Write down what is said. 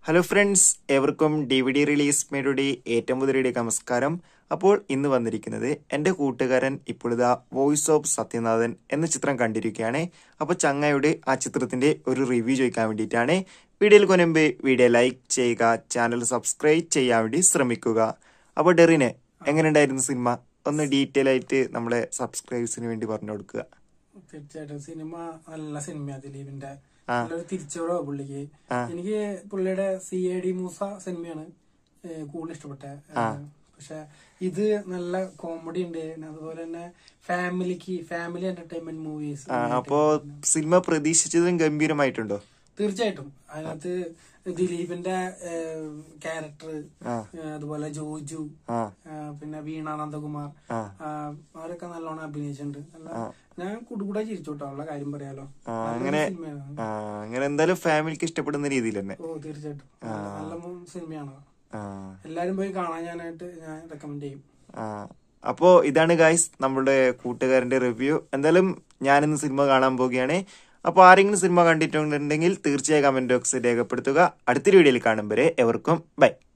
Hello friends എവർക്കും D V D release മേയുടെ ഏറ്റവും പുതിയ നമസ്കാരം അപ്പോൾ ഇന്ന് വന്നിരിക്കുന്നത് എൻ്റെ കൂട്ടുകാരൻ ഇപ്പോഴിതാ വോയിസ് ഓഫ് സത്യനാഥൻ എന്ന ചിത്രം കണ്ടിരിക്കുകയാണ് അപ്പോൾ ചങ്ങയുടെ ആ ചിത്രത്തിന്റെ ഒരു റിവ്യൂ ചോദിക്കാൻ വേണ്ടിയിട്ടാണ് വീഡിയോയിൽ കൊനുമ്പ് വീഡിയോ ലൈക്ക് ചെയ്യുക ചാനൽ സബ്സ്ക്രൈബ് ചെയ്യാൻ വേണ്ടി ശ്രമിക്കുക അപ്പോൾ ഡെറിന് എങ്ങനെയുണ്ടായിരുന്നു സിനിമ ഒന്ന് ഡീറ്റെയിൽ ആയിട്ട് നമ്മളെ സബ്സ്ക്രൈബേഴ്സിന് വേണ്ടി പറഞ്ഞു കൊടുക്കുക തീർച്ചയായിട്ടും സിനിമ നല്ല സിനിമയാ ദിലീപിന്റെ ആ. നല്ലൊരു തിരിച്ചുവരവാ പുള്ളിക്ക് ആ. എനിക്ക് പുള്ളിയുടെ സി എ ഡി മൂസ സിനിമയാണ് ഏഹ്, കൂടുതൽ ഇഷ്ടപ്പെട്ടത് പക്ഷെ ഇത് നല്ല കോമഡി ഉണ്ട് പിന്നെ അതുപോലെ തന്നെ ഫാമിലിക്ക് ഫാമിലി എന്റർടൈൻമെന്റ് മൂവീസ് ആ, അപ്പോ സിനിമ പ്രതീക്ഷിച്ചതും ഗംഭീരമായിട്ടുണ്ടോ തീർച്ചയായിട്ടും അതിനകത്ത് ദിലീപിന്റെ ക്യാരക്ടർ ആ അതുപോലെ ജോജു ആ ആ, പിന്നെ വീണ നന്ദകുമാർ ആ ആ, അവരൊക്കെ നല്ലോണം അഭിനയിച്ചിട്ടുണ്ട് നല്ല ഞാൻ കുടുകൂടെ ചിരിച്ചോട്ടോ ഉള്ള കാര്യം പറയാലോ ആ, നല്ലൊരു അങ്ങനെ സിനിമയാണ് ആ അങ്ങനെ എന്തായാലും ഫാമിലിക്ക് ഇഷ്ടപ്പെടുന്ന രീതിയിൽ തന്നെ ഓ തീർച്ചയായിട്ടും നല്ല മൂ- സിനിമയാണ് ആ എല്ലാരും പോയി കാണാൻ ഞാനായിട്ട് ഞാൻ റെക്കമെൻഡ് ചെയ്യും ആ അപ്പോ ഇതാണ് ഗായ്സ് നമ്മുടെ കൂട്ടുകാരന്റെ റിവ്യൂ എന്തായാലും ഞാനിന്ന് സിനിമ കാണാൻ പോവുകയാണ് അപ്പോൾ ആരെങ്കിലും സിനിമ കണ്ടിട്ടുണ്ടെങ്കിൽ തീർച്ചയായും കമന്റ് ബോക്സിൽ രേഖപ്പെടുത്തുക അടുത്തൊരു വീഡിയോയിൽ കാണും വരെ എവർക്കും ബൈ